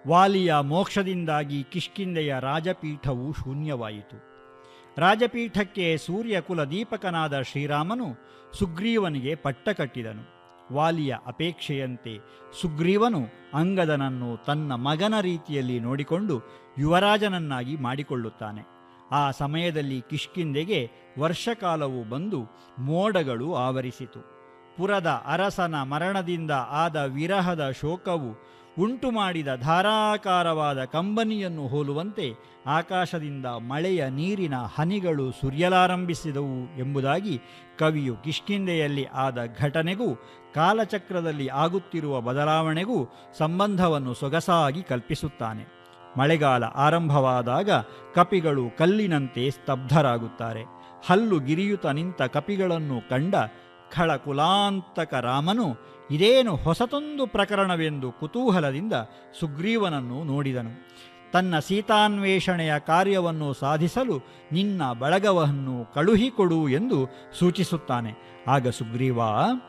ವಾಲಿಯ ಮೋಕ್ಷದಿಂದಾಗಿ ಕಿಷ್ಕಿಂದೆಯ ರಾಜಪೀಠವು ಶೂನ್ಯವಾಯಿತು ರಾಜಪೀಠಕ್ಕೆ ಸೂರ್ಯಕುಲ ದೀಪಕನಾದ ಶ್ರೀರಾಮನು ಸುಗ್ರೀವನಿಗೆ ಪಟ್ಟ ಕಟ್ಟಿದನು ವಾಲಿಯ ಅಪೇಕ್ಷೆಯಂತೆ ಸುಗ್ರೀವನು ಅಂಗದನನ್ನು ತನ್ನ ಮಗನ ರೀತಿಯಲ್ಲಿ ನೋಡಿಕೊಂಡು ಯುವರಾಜನನ್ನಾಗಿ ಮಾಡಿಕೊಳ್ಳುತ್ತಾನೆ ಆ ಸಮಯದಲ್ಲಿ ಕಿಷ್ಕಿಂದೆಗೆ ವರ್ಷಕಾಲವು ಬಂದು ಮೋಡಗಳು ಆವರಿಸಿತು ಪುರದ ಅರಸನ ಮರಣದಿಂದ ಆದ ವಿರಹದ ಶೋಕವು ಉಂಟು ಮಾಡಿದ ಧಾರಾಕಾರವಾದ ಕಂಬನಿಯನ್ನು ಹೋಲುವಂತೆ ಆಕಾಶದಿಂದ ಮಳೆಯ ನೀರಿನ ಹನಿಗಳು ಸುರಿಯಲಾರಂಭಿಸಿದವು ಎಂಬುದಾಗಿ ಕವಿಯು ಕಿಷ್ಕಿಂದೆಯಲ್ಲಿ ಆದ ಘಟನೆಗೂ ಕಾಲಚಕ್ರದಲ್ಲಿ ಆಗುತ್ತಿರುವ ಬದಲಾವಣೆಗೂ ಸಂಬಂಧವನ್ನು ಸೊಗಸಾಗಿ ಕಲ್ಪಿಸುತ್ತಾನೆ ಮಳೆಗಾಲ ಆರಂಭವಾದಾಗ ಕಪಿಗಳು ಕಲ್ಲಿನಂತೆ ಸ್ತಬ್ಧರಾಗುತ್ತಾರೆ ಹಲ್ಲು ಗಿರಿಯುತ ನಿಂತ ಕಪಿಗಳನ್ನು ಕಂಡ ಖಳಕುಲಾಂತಕ ರಾಮನು ಇದೇನು ಹೊಸತೊಂದು ಪ್ರಕರಣವೆಂದು ಕುತೂಹಲದಿಂದ ಸುಗ್ರೀವನನ್ನು ನೋಡಿದನು ತನ್ನ ಸೀತಾನ್ವೇಷಣೆಯ ಕಾರ್ಯವನ್ನು ಸಾಧಿಸಲು ನಿನ್ನ ಬಳಗವನ್ನು ಕಳುಹಿಕೊಡು ಎಂದು ಸೂಚಿಸುತ್ತಾನೆ ಆಗ ಸುಗ್ರೀವ